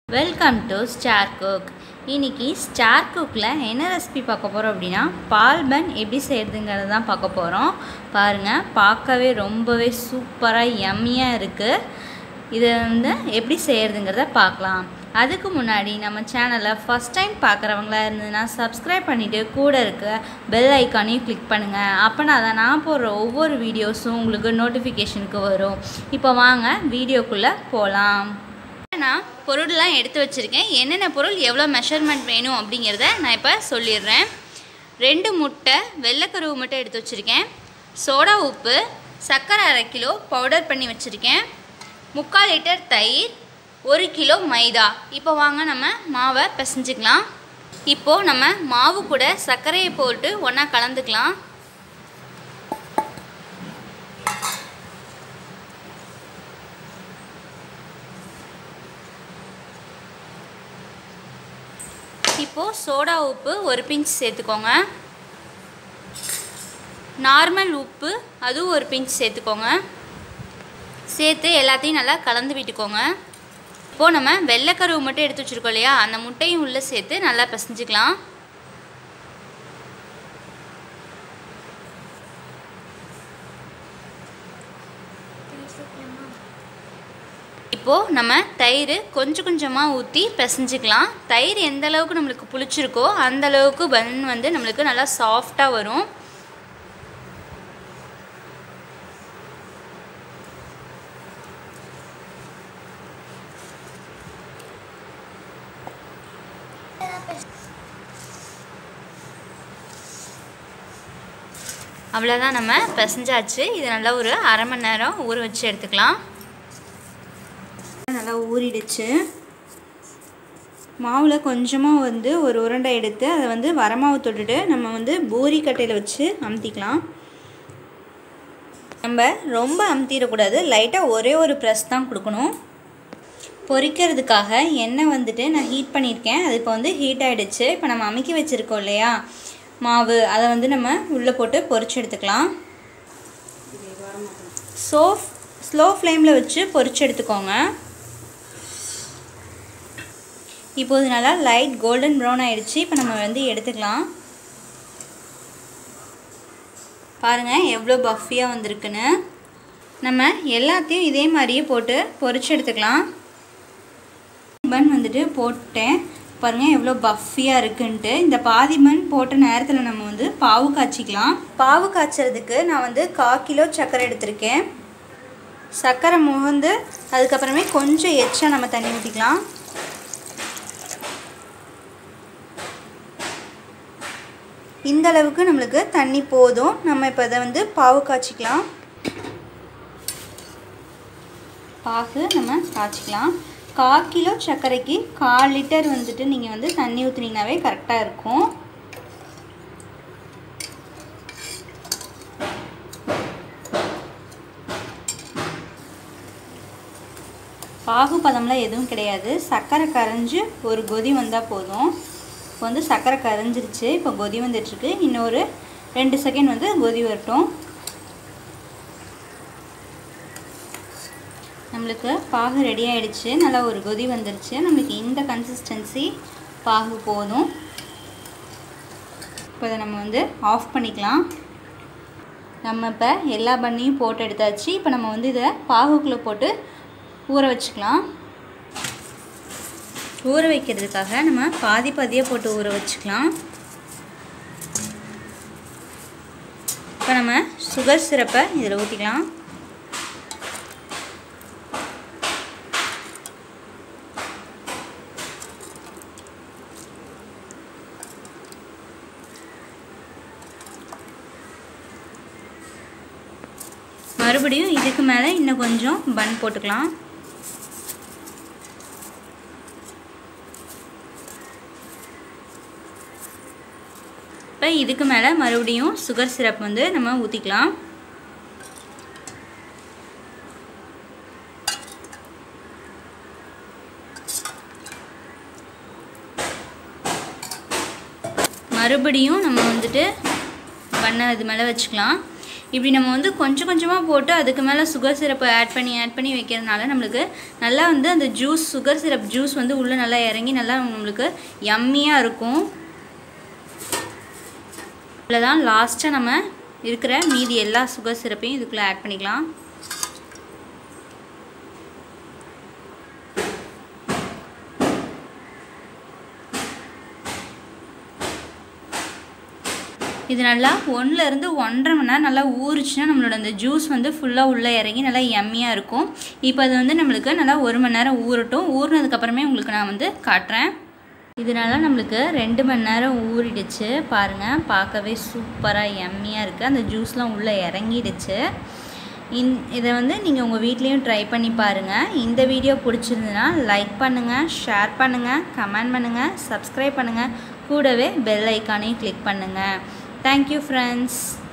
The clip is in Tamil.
வெல்கம் டு ஸ்டார் குக் இன்னைக்கு ஸ்டார் குக்கில் என்ன ரெசிபி பார்க்க போகிறோம் அப்படின்னா பால் பன் எப்படி செய்கிறதுங்கிறது தான் பார்க்க போகிறோம் பாருங்கள் பார்க்கவே ரொம்பவே சூப்பராக யம்மியாக இருக்குது இதை வந்து எப்படி செய்கிறதுங்கிறத பார்க்கலாம் அதுக்கு முன்னாடி நம்ம சேனலை ஃபஸ்ட் டைம் பார்க்குறவங்களா இருந்ததுன்னா சப்ஸ்கிரைப் பண்ணிவிட்டு கூட இருக்க பெல் ஐக்கானையும் கிளிக் பண்ணுங்கள் அப்போனா தான் நான் போடுற ஒவ்வொரு வீடியோஸும் உங்களுக்கு நோட்டிஃபிகேஷனுக்கு வரும் இப்போ வாங்க வீடியோக்குள்ளே போகலாம் நான் பொருள்லாம் எடுத்து வச்சுருக்கேன் என்னென்ன பொருள் எவ்வளோ மெஷர்மெண்ட் வேணும் அப்படிங்கிறத நான் இப்போ சொல்லிடுறேன் ரெண்டு முட்டை வெள்ளைக்கருவு முட்டை எடுத்து வச்சுருக்கேன் சோடா உப்பு சர்க்கரை அரை கிலோ பவுடர் பண்ணி வச்சுருக்கேன் முக்கால் லிட்டர் தயிர் ஒரு கிலோ மைதா இப்போ வாங்க நம்ம மாவை பிசைஞ்சிக்கலாம் இப்போது நம்ம மாவு கூட சர்க்கரையை போட்டு ஒன்றா கலந்துக்கலாம் இப்போது சோடா உப்பு ஒரு பிஞ்ச் சேர்த்துக்கோங்க நார்மல் உப்பு அதுவும் ஒரு பிஞ்ச் சேர்த்துக்கோங்க சேர்த்து எல்லாத்தையும் நல்லா கலந்து விட்டுக்கோங்க இப்போது நம்ம வெள்ளைக்கருவு மட்டும் எடுத்து வச்சுருக்கோம் இல்லையா அந்த முட்டையும் உள்ளே சேர்த்து நல்லா பிசைஞ்சிக்கலாம் இப்போது நம்ம தயிர் கொஞ்சம் கொஞ்சமாக ஊற்றி பிசைஞ்சிக்கலாம் தயிர் எந்த அளவுக்கு நம்மளுக்கு புளிச்சிருக்கோ அந்த அளவுக்கு பன் வந்து நம்மளுக்கு நல்லா சாஃப்டாக வரும் அவ்வளோதான் நம்ம பிசைஞ்சாச்சு இது நல்லா ஒரு அரை மணி நேரம் ஊற வச்சு எடுத்துக்கலாம் நல்லா ஊறிடுச்சு மாவில் கொஞ்சமாக வந்து ஒரு உருண்டை எடுத்து அதை வந்து வரமாவு தொட்டுட்டு நம்ம வந்து பூரி கட்டையில் வச்சு அமுத்திக்கலாம் நம்ம ரொம்ப அமுத்திடக்கூடாது லைட்டாக ஒரே ஒரு ப்ரெஸ் தான் கொடுக்கணும் பொரிக்கிறதுக்காக எண்ணெய் வந்துட்டு நான் ஹீட் பண்ணியிருக்கேன் அது இப்போ வந்து ஹீட் ஆகிடுச்சு இப்போ நம்ம அமுக்கி வச்சுருக்கோம் இல்லையா மாவு அதை வந்து நம்ம உள்ளே போட்டு பொரிச்சு எடுத்துக்கலாம் ஸோ ஸ்லோ ஃப்ளேமில் வச்சு பொரிச்சு எடுத்துக்கோங்க இப்போது நல்லா லைட் கோல்டன் ப்ரௌன் ஆகிடுச்சு இப்போ நம்ம வந்து எடுத்துக்கலாம் பாருங்கள் எவ்வளோ பஃபியாக வந்திருக்குன்னு நம்ம எல்லாத்தையும் இதே மாதிரியே போட்டு பொரிச்சு எடுத்துக்கலாம் பன் வந்துட்டு போட்டேன் பாருங்கள் எவ்வளோ பஃபியாக இருக்குன்ட்டு இந்த பாதி மண் போட்ட நேரத்தில் நம்ம வந்து பாவு காய்ச்சிக்கலாம் பாவு காய்ச்சறதுக்கு நான் வந்து கால் கிலோ சர்க்கரை எடுத்திருக்கேன் சர்க்கரை முகந்து அதுக்கப்புறமே கொஞ்சம் எச்சா நம்ம தண்ணி ஊற்றிக்கலாம் இந்த அளவுக்கு நம்மளுக்கு தண்ணி போதும் நம்ம இப்போ இதை வந்து பாவு காய்ச்சிக்கலாம் பாகு நம்ம காய்ச்சிக்கலாம் கால் கிலோ சர்க்கரைக்கு கால் லிட்டர் வந்துட்டு நீங்கள் வந்து தண்ணி ஊற்றுனீங்கனாவே கரெக்டாக இருக்கும் பாகு பதம்லாம் எதுவும் கிடையாது சர்க்கரை கரைஞ்சி ஒரு கொதி வந்தால் போதும் இப்போ வந்து சர்க்கரை கரைஞ்சிருச்சு இப்போ கொதி வந்துட்டுருக்கு இன்னொரு ரெண்டு செகண்ட் வந்து கொதி வரட்டும் நம்மளுக்கு பாகு ரெடி ஆகிடுச்சு நல்லா ஒரு கொதி வந்துருச்சு நம்மளுக்கு இந்த கன்சிஸ்டன்சி பாகு போதும் இப்போ இதை நம்ம வந்து ஆஃப் பண்ணிக்கலாம் நம்ம இப்போ எல்லா பண்ணையும் போட்டு எடுத்தாச்சு இப்போ நம்ம வந்து இதை பாகுக்குள்ளே போட்டு ஊற வச்சுக்கலாம் ஊற வைக்கிறதுக்காக நம்ம பாதி பாதியாக போட்டு ஊற வச்சுக்கலாம் இப்போ நம்ம சுகர் சிரப்பை இதில் ஊற்றிக்கலாம் மறுபடியும் இதுக்கு மேலே இன்னும் கொஞ்சம் பன் போட்டுக்கலாம் இப்போ இதுக்கு மேலே மறுபடியும் சுகர் சிரப் வந்து நம்ம ஊற்றிக்கலாம் மறுபடியும் நம்ம வந்துட்டு பண்ண இது மேலே வச்சுக்கலாம் இப்படி நம்ம வந்து கொஞ்சம் கொஞ்சமாக போட்டு அதுக்கு மேலே சுகர் சிரப்பை ஆட் பண்ணி ஆட் பண்ணி வைக்கிறதுனால நம்மளுக்கு நல்லா வந்து அந்த ஜூஸ் சுகர் சிரப் ஜூஸ் வந்து உள்ளே நல்லா இறங்கி நல்லா நம்மளுக்கு யம்மியாக இருக்கும் இவ்வளோதான் லாஸ்ட்டாக நம்ம இருக்கிற மீதி எல்லா சுகர் சிரப்பையும் இதுக்குள்ளே ஆட் பண்ணிக்கலாம் இது நல்லா ஒன்றுலேருந்து ஒன்றரை மணி நேரம் நல்லா ஊறிச்சுன்னா நம்மளோட அந்த ஜூஸ் வந்து ஃபுல்லாக உள்ளே இறங்கி நல்லா எம்மியாக இருக்கும் இப்போ அது வந்து நம்மளுக்கு நல்லா ஒரு மணி நேரம் ஊறட்டும் ஊறினதுக்கப்புறமே உங்களுக்கு நான் வந்து காட்டுறேன் இதனால நம்மளுக்கு ரெண்டு மணி நேரம் ஊறிடுச்சு பாருங்கள் பார்க்கவே சூப்பராக எம்மியாக இருக்குது அந்த ஜூஸ்லாம் உள்ளே இறங்கிடுச்சு இந் இதை வந்து நீங்கள் உங்கள் வீட்லேயும் ட்ரை பண்ணி பாருங்கள் இந்த வீடியோ பிடிச்சிருந்துன்னா லைக் பண்ணுங்கள் ஷேர் பண்ணுங்கள் கமெண்ட் பண்ணுங்கள் சப்ஸ்கிரைப் பண்ணுங்கள் கூடவே பெல் ஐக்கானையும் கிளிக் பண்ணுங்கள் தேங்க்யூ ஃப்ரெண்ட்ஸ்